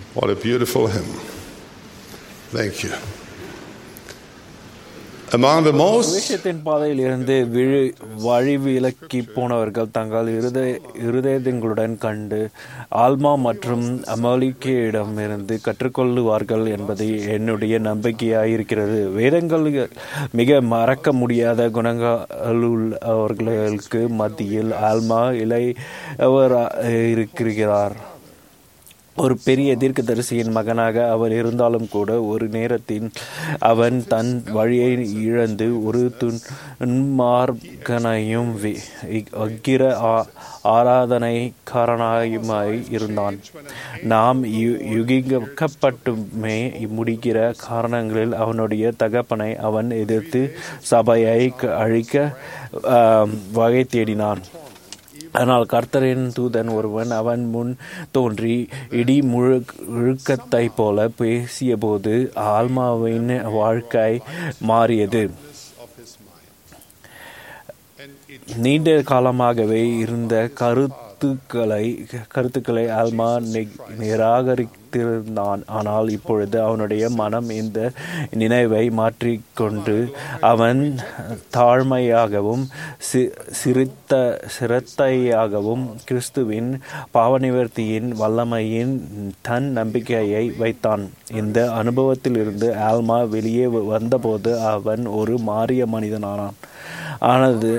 What a beautiful hymn. Thank you. Among the most விஷயத்தின் பாதையில் இருந்து விழி வழி விலக்கி போனவர்கள் தங்கள் இருதய இருதயங்களுடன் கண்டு ஆல்மா மற்றும் அமலிக்கையிடம் இருந்து கற்றுக்கொள்ளுவார்கள் என்பது என்னுடைய நம்பிக்கையாயிருக்கிறது வேதங்கள் மிக மறக்க முடியாத குணங்களுள்ளவர்களுக்கு மத்தியில் ஆல்மா இளையவர் இருக்கிறார் ஒரு பெரிய தீர்க்கதரிசியின் மகனாக அவர் இருந்தாலும் கூட ஒரு நேரத்தில் அவன் தன் வழியை இழந்து ஒரு துன்மார்கனையும் வி- அக்கிர ஆ- ஆராதனைக்காரனாயுமாய் இருந்தான் நாம் யு- யுகிக்கப்பட்டுமே முடிக்கிற காரணங்களில் அவனுடைய தகப்பனை அவன் எதிர்த்து சபையை க- அழிக்க ஆம், வகை தேடினான் ஆனால் கர்த்தரின் தூதன் ஒருவன் அவன் முன் தோன்றி இடி முழு முழுக்கத்தை போல பேசியபோது ஆல்மாவின் வாழ்க்கை மாறியது நீண்ட காலமாகவே இருந்த கருத்துக்களை கருத்துக்களை ஆல்மா நி- நிராகரித்திருந்தான் ஆனால் இப்பொழுது அவனுடைய மனம் இந்த நினைவை மாற்றிக்கொண்டு அவன் தாழ்மையாகவும் சி- சிறுத்த சிரத்தையாகவும் கிறிஸ்துவின் பாவநிவர்த்தியின் வல்லமையின் தன் நம்பிக்கையை வைத்தான் இந்த அனுபவத்திலிருந்து ஆல்மா வெளியே வந்தபோது அவன் ஒரு மாறிய மனிதனானான் ஆனது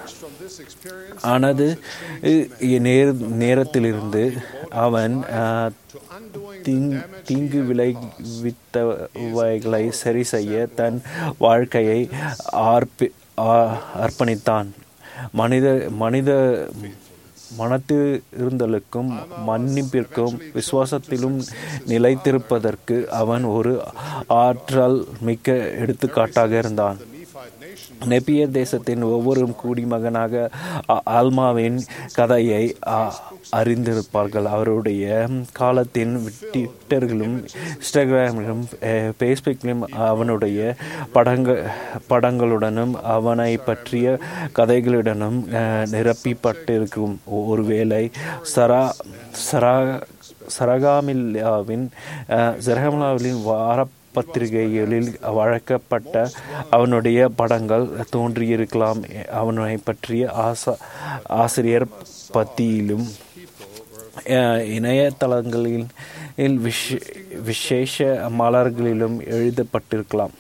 ஆனது இ- நேர் நேரத்திலிருந்து அவன் ஆ, தீங்- தீங்கு விளைவித்தவைகளை சரி செய்ய தன் வாழ்க்கையை ஆர்ப்பி ஆ- அர்ப்பணித்தான் மனித மனித மனத்தில் இருந்தலுக்கும் மன்னிப்பிற்கும் விசுவாசத்திலும் நிலைத்திருப்பதற்கு அவன் ஒரு ஆற்றல் மிக்க எடுத்துக்காட்டாக இருந்தான் நெப்பியர் தேசத்தின் ஒவ்வொரு குடிமகனாக அ- ஆல்மாவின் கதையை அ- அறிந்திருப்பார்கள் அவருடைய காலத்தின் ட்விட்டர்களும் இன்ஸ்டாகிராமிலும் அஹ், ஃபேஸ்புக்கிலும் அவனுடைய படங்க படங்களுடனும் அவனை பற்றிய கதைகளுடனும் அஹ், நிரப்பிப்பட்டிருக்கும் ஒருவேளை சரா சரா சரகாமில்லாவின் அஹ், சரகாமில்லாவின் வார பத்திரிகைகளில் வழக்கப்பட்ட அவனுடைய படங்கள் தோன்றியிருக்கலாம் அவனை பற்றிய ஆசா ஆசிரியர் பத்தியிலும் அஹ், இணையதளங்களில் விஷ விசேஷ மலர்களிலும் எழுதப்பட்டிருக்கலாம்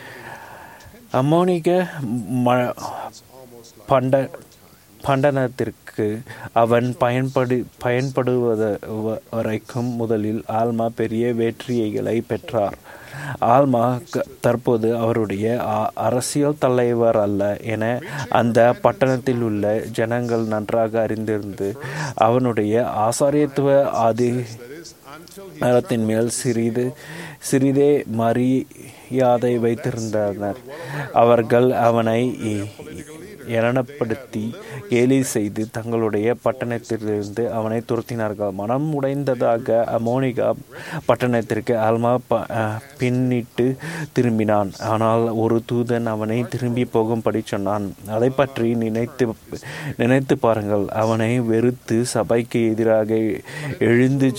அம்மோனிக ம பண்ட பண்டனத்திற்கு அவன் பயன்படு பயன்படுவத வ- வரைக்கும் முதலில் ஆல்மா பெரிய வெற்றிகளை பெற்றார் ஆல்மா க- தற்போது அவருடைய அ- அரசியல் தலைவர் அல்ல என அந்த பட்டணத்தில் உள்ள ஜனங்கள் நன்றாக அறிந்திருந்து அவனுடைய ஆசாரியத்துவ ஆதி மரத்தின் மேல் சிறிது சிறிதே மரியாதை வைத்திருந்தனர் அவர்கள் அவனை ஏளனப்படுத்தி கேலி செய்து தங்களுடைய பட்டணத்திலிருந்து அவனை துரத்தினார்கள் மனம் உடைந்ததாக அமோனிகா பட்டணத்திற்கு ஆல்மா ப- அஹ், பின்னிட்டு திரும்பினான் ஆனால் ஒரு தூதன் அவனை திரும்பி போகும்படி சொன்னான் அதை பற்றி நினைத்து நினைத்து பாருங்கள் அவனை வெறுத்து சபைக்கு எதிராக எழுந்து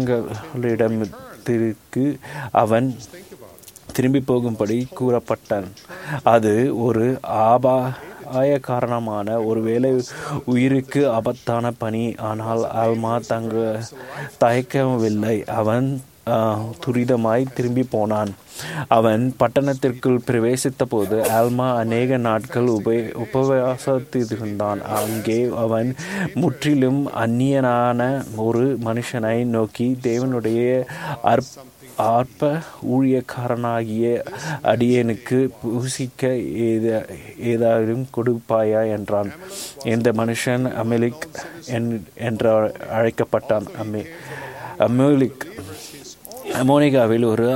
ஜனங்களிடத்திற்கு அவன் திரும்பி போகும்படி கூறப்பட்டான் அது ஒரு ஆபாய காரணமான ஒருவேளை உயிருக்கு ஆபத்தான பணி ஆனால் ஆல்மா தங்க தயக்கவில்லை அவன் ஆஹ், துரிதமாய் திரும்பி போனான் அவன் பட்டணத்திற்குள் பிரவேசித்த போது ஆல்மா அநேக நாட்கள் உப உபவாசத்திருந்தான் அங்கே அவன் முற்றிலும் அந்நியனான ஒரு மனுஷனை நோக்கி தேவனுடைய அற்ப ஆர்ப்ப ஊழியக்காரனாகிய அடியேனுக்கு பூசிக்க ஏத ஏதாலும் கொடுப்பாயா என்றான் இந்த மனுஷன் அமெலிக் என்- என்று அழைக்கப்பட்டான் அமே அமெலிக் அமோனிகாவில் ஒரு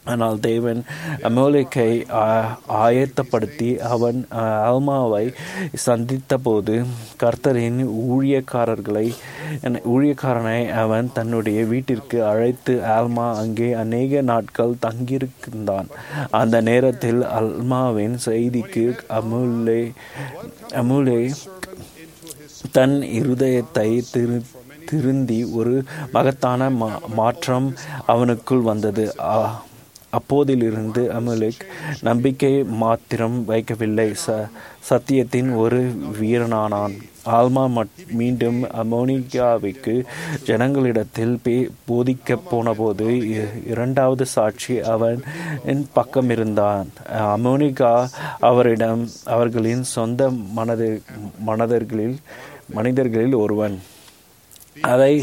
ஆனால் தேவன் அமோலிக்கை ஆயத்தப்படுத்தி அவன் ஆல்மாவை சந்தித்தபோது கர்த்தரின் ஊழியக்காரர்களை ஊழியக்காரனை அவன் தன்னுடைய வீட்டிற்கு அழைத்து ஆல்மா அங்கே அநேக நாட்கள் தங்கியிருந்தான் அந்த நேரத்தில் அல்மாவின் செய்திக்கு அமுலே அமுலே தன் இருதயத்தை திரு திருந்தி ஒரு மகத்தான மா மாற்றம் அவனுக்குள் வந்தது அப்போதிலிருந்து அமுலிக் நம்பிக்கை மாத்திரம் வைக்கவில்லை ச சத்தியத்தின் ஒரு வீரனானான் ஆல்மா மீண்டும் அமோனிகாவுக்கு ஜனங்களிடத்தில் பே போதிக்க போனபோது இரண்டாவது சாட்சி அவன் பக்கம் இருந்தான் அமோனிகா அவரிடம் அவர்களின் சொந்த மனது மனதர்களில் மனிதர்களில் ஒருவன் அதை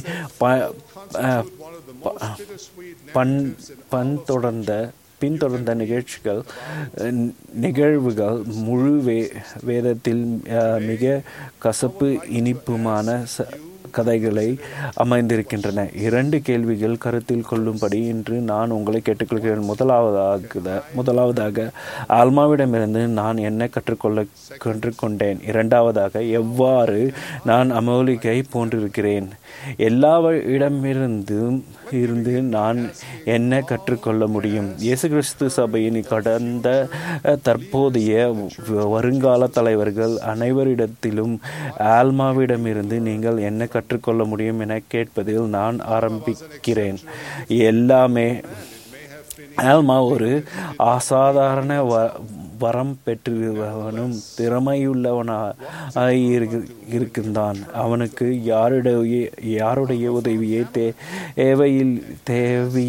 பன் பன் தொடர்ந்த பின்தொடர்ந்த நிகழ்ச்சிகள் நிகழ்வுகள் முழு வே வேதத்தில் மிக கசப்பு இனிப்புமான கதைகளை அமைந்திருக்கின்றன இரண்டு கேள்விகள் கருத்தில் கொள்ளும்படி இன்று நான் உங்களை கேட்டுக்கொள்கிறேன் முதலாவதாக முதலாவதாக ஆல்மாவிடமிருந்து நான் என்ன கற்றுக்கொள்ள கற்றுக்கொண்டேன் இரண்டாவதாக எவ்வாறு நான் அமௌலிகை போன்றிருக்கிறேன் எல்லா இடமிருந்தும் இருந்து நான் என்ன கற்றுக்கொள்ள முடியும் இயேசு கிறிஸ்து சபையின் கடந்த தற்போதைய வருங்கால தலைவர்கள் அனைவரிடத்திலும் ஆல்மாவிடமிருந்து நீங்கள் என்ன கற்றுக்கொள்ள முடியும் என கேட்பதில் நான் ஆரம்பிக்கிறேன் எல்லாமே ஆல்மா ஒரு அசாதாரண வரம் பெற்றவனும் திறமையுள்ளவனாய் இருக்கின்றான் அவனுக்கு யாருடைய யாருடைய உதவியை தேவையில் தேவை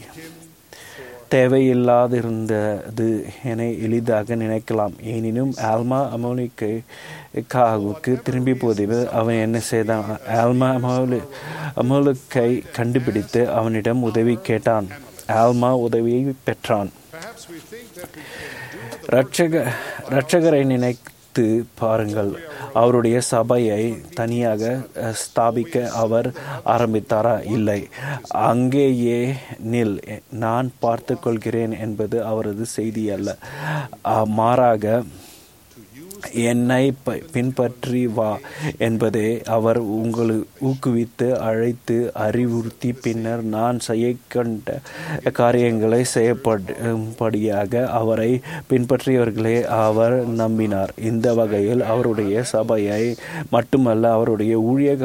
தேவையில்லாதிருந்தது என எளிதாக நினைக்கலாம் எனினும் ஆல்மா அமோனிக்கு காவுக்கு திரும்பி போதில் அவன் என்ன செய்தான் ஆல்மா அமோலு அமோலுக்கை கண்டுபிடித்து அவனிடம் உதவி கேட்டான் ஆல்மா உதவியை பெற்றான் ரட்சக ரட்சகரை நினைத்து பாருங்கள் அவருடைய சபையை தனியாக ஸ்தாபிக்க அவர் ஆரம்பித்தாரா இல்லை அங்கேயே நில் நான் பார்த்து கொள்கிறேன் என்பது அவரது செய்தி அல்ல மாறாக என்னை பின்பற்றி வா என்பதை அவர் உங்களை ஊக்குவித்து அழைத்து அறிவுறுத்தி பின்னர் நான் செய்ய கண்ட காரியங்களை செய்யப்படும்படியாக அவரை பின்பற்றியவர்களே அவர் நம்பினார் இந்த வகையில் அவருடைய சபையை மட்டுமல்ல அவருடைய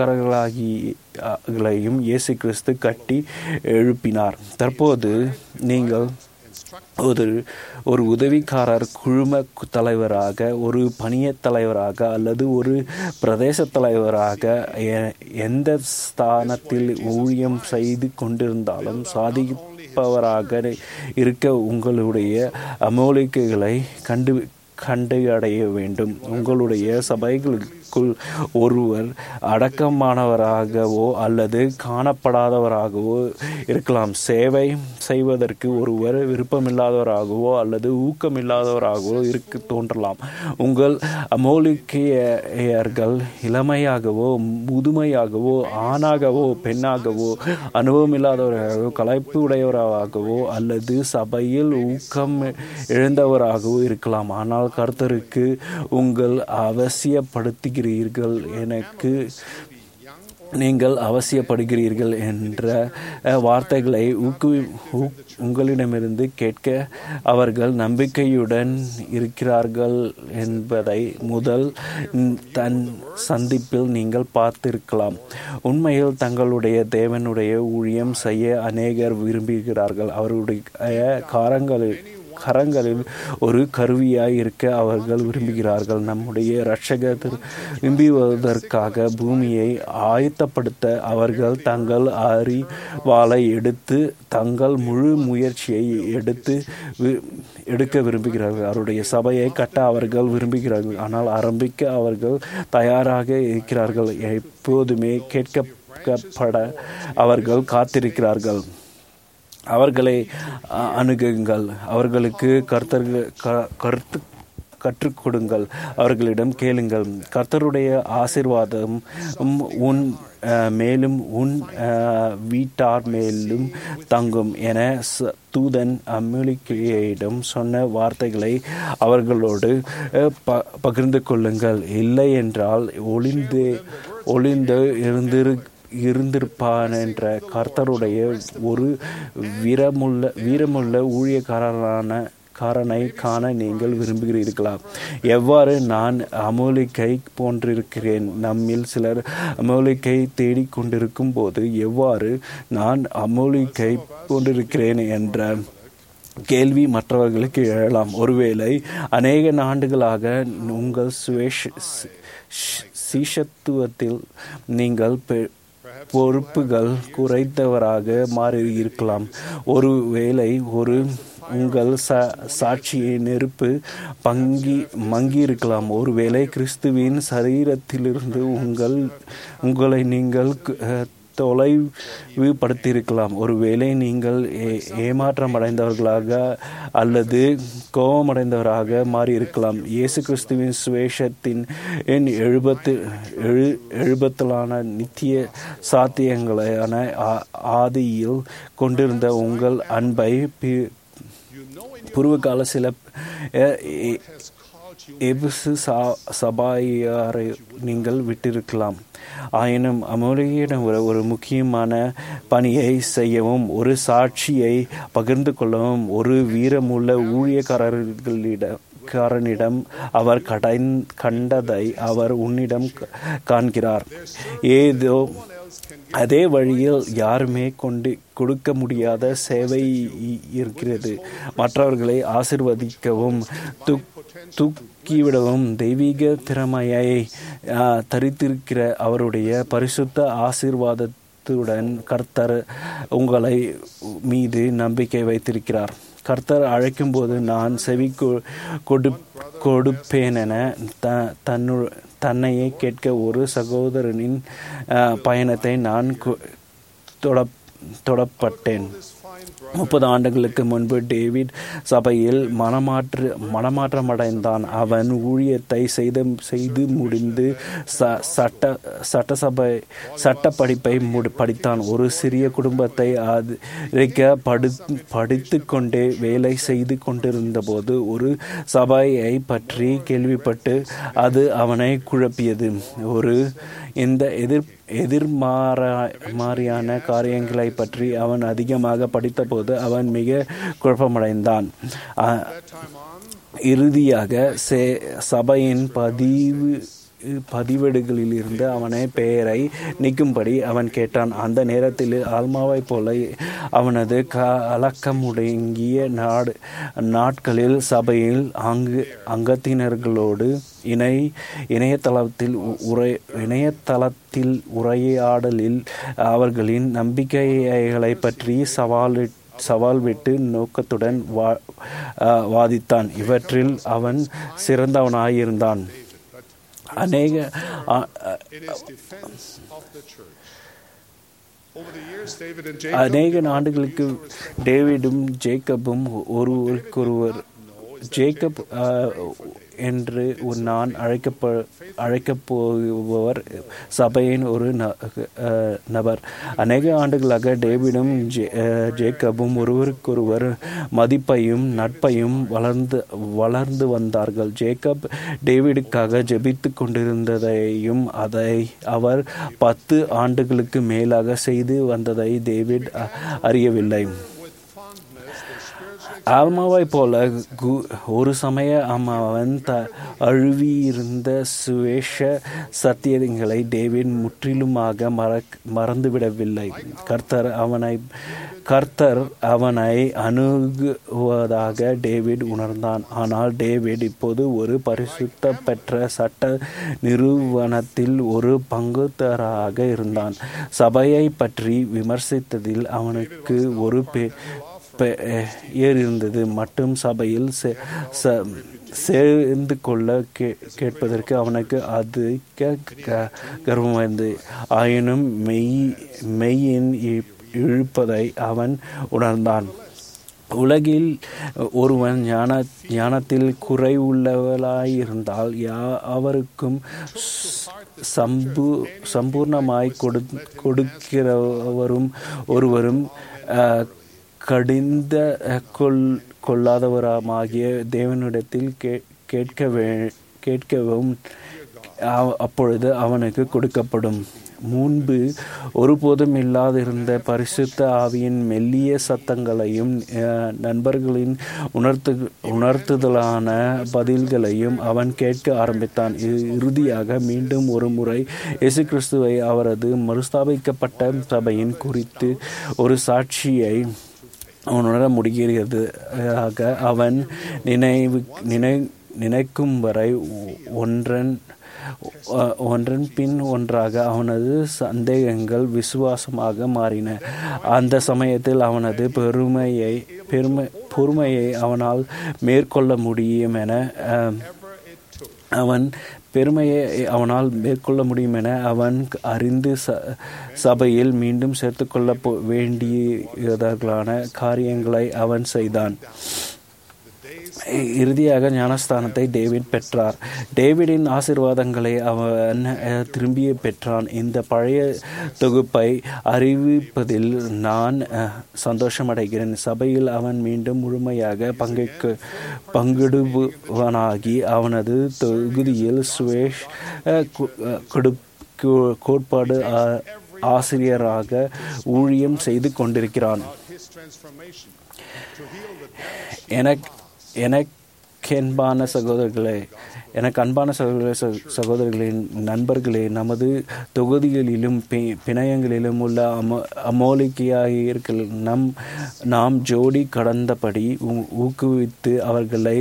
ஊழியக்காரர்களாகியும் இயேசு கிறிஸ்து கட்டி எழுப்பினார் தற்போது நீங்கள் ஒரு ஒரு உதவிக்காரர் குழும தலைவராக ஒரு பணிய தலைவராக அல்லது ஒரு பிரதேச தலைவராக எந்த ஸ்தானத்தில் ஊழியம் செய்து கொண்டிருந்தாலும் சாதிப்பவராக இருக்க உங்களுடைய அமோலிக்கைகளை கண்டு கண்டடைய வேண்டும் உங்களுடைய சபைகளுக்குள் ஒருவர் அடக்கமானவராகவோ அல்லது காணப்படாதவராகவோ இருக்கலாம் சேவை செய்வதற்கு ஒருவர் விருப்பமில்லாதவராகவோ அல்லது ஊக்கமில்லாதவராகவோ இருக்க தோன்றலாம் உங்கள் அமோலிக்கையர்கள் இளமையாகவோ முதுமையாகவோ ஆணாகவோ பெண்ணாகவோ அனுபவமில்லாதவராகவோ கலைப்பு உடையவராகவோ அல்லது சபையில் ஊக்கம் இழந்தவராகவோ இருக்கலாம் ஆனால் கர்த்தருக்கு உங்கள் அவசியப்படுத்துகிறீர்கள் எனக்கு நீங்கள் அவசியப்படுகிறீர்கள் என்ற வார்த்தைகளை ஊக்குவி உங்களிடமிருந்து கேட்க அவர்கள் நம்பிக்கையுடன் இருக்கிறார்கள் என்பதை முதல் தன் சந்திப்பில் நீங்கள் பார்த்திருக்கலாம் உண்மையில் தங்களுடைய தேவனுடைய ஊழியம் செய்ய அநேகர் விரும்புகிறார்கள் அவருடைய காரங்களில் கரங்களில் ஒரு கருவியாய் இருக்க அவர்கள் விரும்புகிறார்கள் நம்முடைய இரட்சகர் விரும்புவதற்காக பூமியை ஆயத்தப்படுத்த அவர்கள் தங்கள் அறிவாளை எடுத்து தங்கள் முழு முயற்சியை எடுத்து எடுக்க விரும்புகிறார்கள் அவருடைய சபையை கட்ட அவர்கள் விரும்புகிறார்கள் ஆனால் ஆரம்பிக்க அவர்கள் தயாராக இருக்கிறார்கள் எப்போதுமே கேட்கப்பட அவர்கள் காத்திருக்கிறார்கள் அவர்களை அணுகுங்கள் அவர்களுக்கு கருத்தர்கள் கருத்து கற்றுக் கொடுங்கள் அவர்களிடம் கேளுங்கள் கர்த்தருடைய ஆசிர்வாதம் உன் அஹ், மேலும் உன் அஹ், வீட்டார் மேலும் தங்கும் என ச- தூதன் அமெரிக்கையிடம் சொன்ன வார்த்தைகளை அவர்களோடு அஹ், ப- பகிர்ந்து கொள்ளுங்கள் இல்லை என்றால் ஒளிந்து ஒளிந்து இருந்திரு இருந்திருப்பான் என்ற கர்த்தருடைய ஒரு வீரமுள்ள வீரமுள்ள ஊழியக்காரரான காரனை காண நீங்கள் விரும்புகிறீர்களா எவ்வாறு நான் அமோலிக்கை போன்றிருக்கிறேன் நம்மில் சிலர் அமோலிக்கை தேடிக் கொண்டிருக்கும் போது எவ்வாறு நான் அமோலிக்கை போன்றிருக்கிறேன் என்ற கேள்வி மற்றவர்களுக்கு எழலாம் ஒருவேளை அநேக ஆண்டுகளாக உங்கள் சுவேஷ் சீஷத்துவத்தில் நீங்கள் பெ- பொறுப்புகள் குறைந்தவராக மாறி இருக்கலாம் ஒருவேளை ஒரு உங்கள் ச சாட்சியை நெருப்பு பங்கி மங்கி இருக்கலாம் ஒருவேளை கிறிஸ்துவின் சரீரத்திலிருந்து உங்கள் உங்களை நீங்கள் அஹ், தொலைவுபடுத்தியிருக்கலாம் ஒருவேளை நீங்கள் ஏ- ஏமாற்றமடைந்தவர்களாக அல்லது கோபமடைந்தவராக மாறியிருக்கலாம் இயேசு கிறிஸ்துவின் சுவேஷத்தின் எண் எழுபத்து எழு எழுபத்தலான நித்திய சாத்தியங்களான ஆ- ஆதியில் கொண்டிருந்த உங்கள் அன்பை பி- பூர்வகால சில அஹ், எ- எபிசு சா- சபாயாரை நீங்கள் விட்டிருக்கலாம் ஆயினும் அமோலியிடம் ஒரு ஒரு முக்கியமான பணியை செய்யவும் ஒரு சாட்சியை பகிர்ந்து கொள்ளவும் ஒரு வீரமுள்ள ஊழியக்காரர்களிடம் காரனிடம் அவர் கடை கண்டதை அவர் உன்னிடம் க- காண்கிறார் ஏதோ அதே வழியில் யாருமே கொண்டு கொடுக்க முடியாத சேவை இ- இருக்கிறது மற்றவர்களை ஆசிர்வதிக்கவும் துக் தூக்கிவிடவும் தெய்வீக திறமையை ஆ, தரித்திருக்கிற அவருடைய பரிசுத்த ஆசீர்வாதத்துடன் கர்த்தர் உங்களை மீது நம்பிக்கை வைத்திருக்கிறார் கர்த்தர் அழைக்கும்போது நான் செவி கொ- கொடு கொடுப்பேனென த தன்னு தன்னையே கேட்க ஒரு சகோதரனின் அஹ், பயணத்தை நான் கு- தொட தொடப்பட்டேன் முப்பது ஆண்டுகளுக்கு முன்பு டேவிட் சபையில் மனமாற்று மனமாற்றமடைந்தான் அவன் ஊழியத்தை செய்து செய்து முடிந்து ச சட்ட சட்டசபை சட்ட படிப்பை முடி படித்தான் ஒரு சிறிய குடும்பத்தை ஆதரிக்க படு படித்து கொண்டே வேலை செய்து கொண்டிருந்தபோது ஒரு சபையை பற்றி கேள்விப்பட்டு அது அவனை குழப்பியது ஒரு இந்த எதிர் எதிர்மாறா மாறியான காரியங்களை பற்றி அவன் அதிகமாக படித்தபோது அவன் மிக குழப்பமடைந்தான் அ- இறுதியாக சே- சபையின் பதிவு பதிவேடுகளிலிருந்து அவனை பெயரை நீக்கும்படி அவன் கேட்டான் அந்த நேரத்தில் ஆல்மாவைப் போல அவனது கலக்கமுடங்கிய நாடு நாட்களில் சபையில் அங்கு அங்கத்தினர்களோடு இணை இணையதளத்தில் உ- உரை இணையதளத்தில் உரையாடலில் அவர்களின் நம்பிக்கைகளை பற்றி சவால் சவால் விட்டு நோக்கத்துடன் வா அஹ் வாதித்தான் இவற்றில் அவன் சிறந்தவனாயிருந்தான் அநேக அ- அ- in his defense of the church. Over the years, David and Jacob அநேக ஆண்டுகளுக்கு டேவிடும் ஜேக்கபும் ஒருவருக்கொருவர் ஜேக்கப் அஹ், என்று ஒரு நான் அழைக்கப்ப அழைக்கப் போபவர் சபையின் ஒரு ந- அஹ், நபர் அநேக ஆண்டுகளாக டேவிடும் ஜே- அஹ், ஜேக்கபும் ஒருவருக்கொருவர் மதிப்பையும் நட்பையும் வளர்ந்து வளர்ந்து வந்தார்கள் ஜேக்கப் டேவிடுக்காக ஜெபித்து கொண்டிருந்ததையும் அதை அவர் பத்து ஆண்டுகளுக்கு மேலாக செய்து வந்ததை டேவிட் அ- அறியவில்லை ஆல்மாவை போல கு- ஒரு சமய அவன் த அழுவியிருந்த சுவேஷ சத்தியங்களை டேவிட் முற்றிலுமாக மறக் மறந்துவிடவில்லை கர்த்தர் அவனை கர்த்தர் அவனை அணுகுவதாக டேவிட் உணர்ந்தான் ஆனால் டேவிட் இப்போது ஒரு பரிசுத்த பெற்ற சட்ட நிறுவனத்தில் ஒரு பங்குதாராக இருந்தான் சபையை பற்றி விமர்சித்ததில் அவனுக்கு ஒரு பெ- பெயர் இருந்தது மட்டும் சபையில் சே- ச- சேர்ந்து கொள்ள கே கேட்பதற்கு அவனுக்கு அது கர்வம் வந்தது ஆயினும் மெய் மெய்யின் இ- இழுப்பதை அவன் உணர்ந்தான் உலகில் ஒருவன் ஞான ஞானத்தில் குறைவுள்ளவளாயிருந்தால் யாவருக்கும் சம்பு சம்பூர்ணமாய் கொடு கொடுக்கிறவரும் ஒருவரும் அஹ், கடிந்த கொள் கொள்ளாதவரமாகிய தேவனிடத்தில் கே கேட்க வே கேட்கவும் அவ- அப்பொழுது அவனுக்கு கொடுக்கப்படும் முன்பு ஒருபோதும் இல்லாதிருந்த பரிசுத்த ஆவியின் மெல்லிய சத்தங்களையும் அஹ், நண்பர்களின் உணர்த்து உணர்த்துதலான பதில்களையும் அவன் கேட்க ஆரம்பித்தான் இ- இறுதியாக மீண்டும் ஒரு முறை இயேசு கிறிஸ்துவை அவரது மறுஸ்தாபிக்கப்பட்ட சபையின் குறித்து ஒரு சாட்சியை அவன் உணர முடிகிறது ஆக அவன் நினைவு நினை நினைக்கும் வரை ஒன்றன் ஒ- ஒன்றன் பின் ஒன்றாக அவனது சந்தேகங்கள் விசுவாசமாக மாறின அந்த சமயத்தில் அவனது பெருமையை பெருமை பொறுமையை அவனால் மேற்கொள்ள முடியும் என அஹ், அவன் பெருமையை அவனால் மேற்கொள்ள முடியும் என அவன் அறிந்து ச சபையில் மீண்டும் சேர்த்துக்கொள்ள போ வேண்டியதற்கான காரியங்களை அவன் செய்தான் இறுதியாக ஞானஸ்தானத்தை டேவிட் பெற்றார் டேவிடின் ஆசீர்வாதங்களை அவன் அஹ், திரும்பிய பெற்றான் இந்த பழைய தொகுப்பை அறிவிப்பதில் நான் அஹ், சந்தோஷமடைகிறேன் சபையில் அவன் மீண்டும் முழுமையாக பங்கேற்க பங்கிடுபவனாகி அவனது தொகுதியில் சுவேஷ் அஹ், கு- அஹ், கொடு கோ- கோட்பாடு ஆ- ஆசிரியராக ஊழியம் செய்து கொண்டிருக்கிறான் his transformation to heal the damage எனக்கு எனக்கென்பான சகோதரர்களே எனக்கு அன்பான சகோதர சக- சகோதரர்களின் நண்பர்களே நமது தொகுதிகளிலும் பி- பிணையங்களிலும் உள்ள அம அமோலிக்கையாயிருக்கள் நம் நாம் ஜோடி கடந்தபடி ஊ- ஊக்குவித்து அவர்களை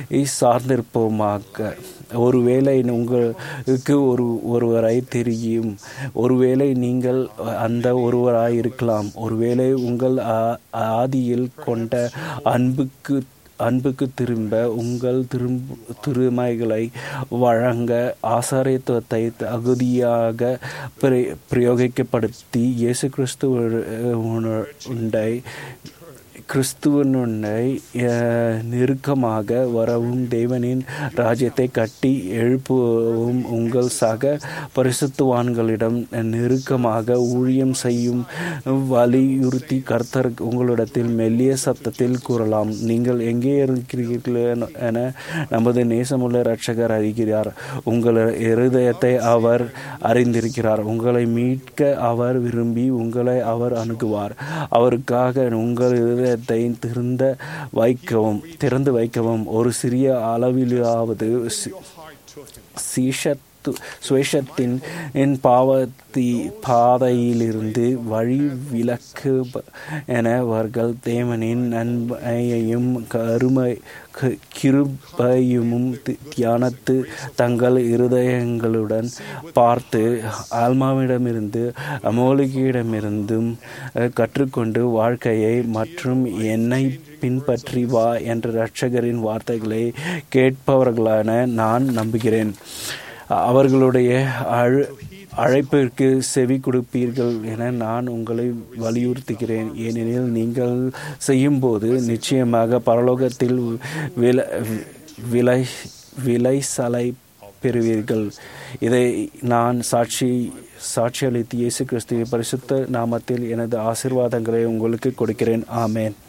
சார்ந்திருப்போமாக ஒருவேளை உங்களுக்கு ஒரு ஒருவரை தெரியும் ஒருவேளை நீங்கள் அந்த ஒருவராய் இருக்கலாம் ஒருவேளை உங்கள் ஆ- ஆதியில் கொண்ட அன்புக்கு அன்புக்கு திரும்ப உங்கள் திரும்ப திருமைகளை வழங்க ஆசாரியத்துவத்தை தகுதியாக பிர- பிரயோகிக்கப்படுத்தி இயேசு கிறிஸ்துவனுண்டை கிறிஸ்துவனுண்டை அஹ், நெருக்கமாக வரவும் தேவனின் ராஜ்யத்தை கட்டி எழுப்பவும் உங்கள் சக பரிசுத்தவான்களிடம் நெருக்கமாக ஊழியம் செய்யும் வலியுறுத்தி கர்த்தர் உங்களிடத்தில் மெல்லிய சத்தத்தில் கூறலாம் நீங்கள் எங்கே இருக்கிறீர்கள் என நமது நேசமுள்ள இரட்சகர் அறிகிறார் உங்கள் இருதயத்தை அவர் அறிந்திருக்கிறார் உங்களை மீட்க அவர் விரும்பி உங்களை அவர் அணுகுவார் அவருக்காக உங்கள் இருதயத்தை திறந்த வைக்கவும் திறந்து வைக்கவும் ஒரு சிறிய அளவிலாவது சி- heart to him. சீஷத்து சுவேஷத்தின் என் பாவத்தி பாதையிலிருந்து வழி விலக்கு என அவர்கள் தேவனின் நன்மையையும் கருமை க- கிருபையும் தி- தியானத்து தங்கள் இருதயங்களுடன் பார்த்து ஆல்மாவிடமிருந்து அமோலிகையிடமிருந்தும் அஹ், கற்றுக்கொண்டு வாழ்க்கையை மற்றும் என்னை பின்பற்றி வா என்ற இரட்சகரின் வார்த்தைகளை கேட்பவர்களான நான் நம்புகிறேன் அவர்களுடைய அழு அழைப்பிற்கு செவி கொடுப்பீர்கள் என நான் உங்களை வலியுறுத்துகிறேன் ஏனெனில் நீங்கள் செய்யும்போது நிச்சயமாக பரலோகத்தில் வில விலை விலைசலை பெறுவீர்கள் இதை நான் சாட்சி சாட்சியளித்து இயேசு கிறிஸ்துவின் பரிசுத்த நாமத்தில் எனது ஆசீர்வாதங்களை உங்களுக்கு கொடுக்கிறேன் ஆமேன்